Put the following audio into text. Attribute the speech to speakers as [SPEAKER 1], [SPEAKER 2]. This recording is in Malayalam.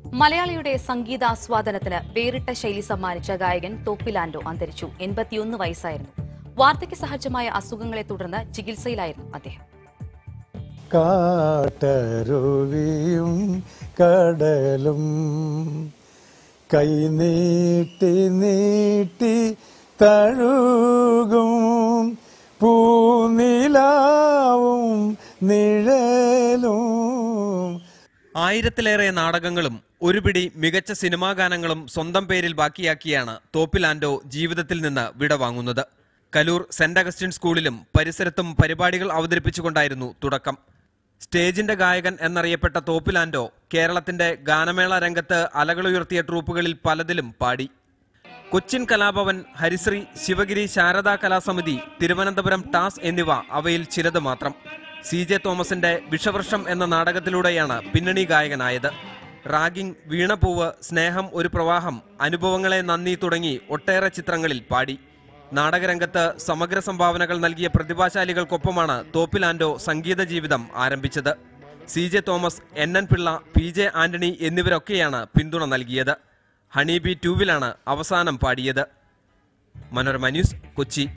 [SPEAKER 1] മലയാളിയുടെ സംഗീതാസ്വാദനത്തിന് വേറിട്ട ശൈലി സമ്മാനിച്ച ഗായകൻ തോപ്പിലാൻഡോ അന്തരിച്ചു എൺപത്തിയൊന്ന് വയസ്സായിരുന്നു വാർദ്ധക്യ സഹജമായ അസുഖങ്ങളെ തുടർന്ന് ചികിത്സയിലായിരുന്നു അദ്ദേഹം
[SPEAKER 2] കാട്ടരുവിയും കടലും കൈ നീട്ടി നീട്ടി തഴുകും പൂനിലാവും നിഴലും
[SPEAKER 3] ആയിരത്തിലേറെ നാടകങ്ങളും ഒരു പിടി മികച്ച സിനിമാ ഗാനങ്ങളും സ്വന്തം പേരിൽ ബാക്കിയാക്കിയാണ് തോപ്പിലാൻഡോ ജീവിതത്തിൽ നിന്ന് വിടവാങ്ങുന്നത് കലൂർ സെന്റ് അഗസ്റ്റിൻ സ്കൂളിലും പരിസരത്തും പരിപാടികൾ അവതരിപ്പിച്ചുകൊണ്ടായിരുന്നു തുടക്കം സ്റ്റേജിന്റെ ഗായകൻ എന്നറിയപ്പെട്ട തോപ്പിലാൻഡോ കേരളത്തിന്റെ ഗാനമേള രംഗത്ത് അലകളുയർത്തിയ ട്രൂപ്പുകളിൽ പലതിലും പാടി കൊച്ചിൻ കലാഭവൻ ഹരിശ്രീ ശിവഗിരി ശാരദാ കലാസമിതി തിരുവനന്തപുരം ടാസ് എന്നിവ അവയിൽ ചിലത് മാത്രം സി ജെ തോമസിന്റെ വിഷവൃഷം എന്ന നാടകത്തിലൂടെയാണ് പിന്നണി ഗായകനായത് റാഗിംഗ് വീണപൂവ് സ്നേഹം ഒരു പ്രവാഹം അനുഭവങ്ങളെ നന്ദി തുടങ്ങി ഒട്ടേറെ ചിത്രങ്ങളിൽ പാടി നാടകരംഗത്ത് സമഗ്ര സംഭാവനകൾ നൽകിയ പ്രതിഭാശാലികൾക്കൊപ്പമാണ് തോപ്പിലാൻഡോ സംഗീത ജീവിതം ആരംഭിച്ചത് C J Thomas N N Pillai P J Antony എന്നിവരൊക്കെയാണ് പിന്തുണ നൽകിയത് ഹണി ബി ടൂവിലാണ് അവസാനം പാടിയത് മനോരമ ന്യൂസ് കൊച്ചി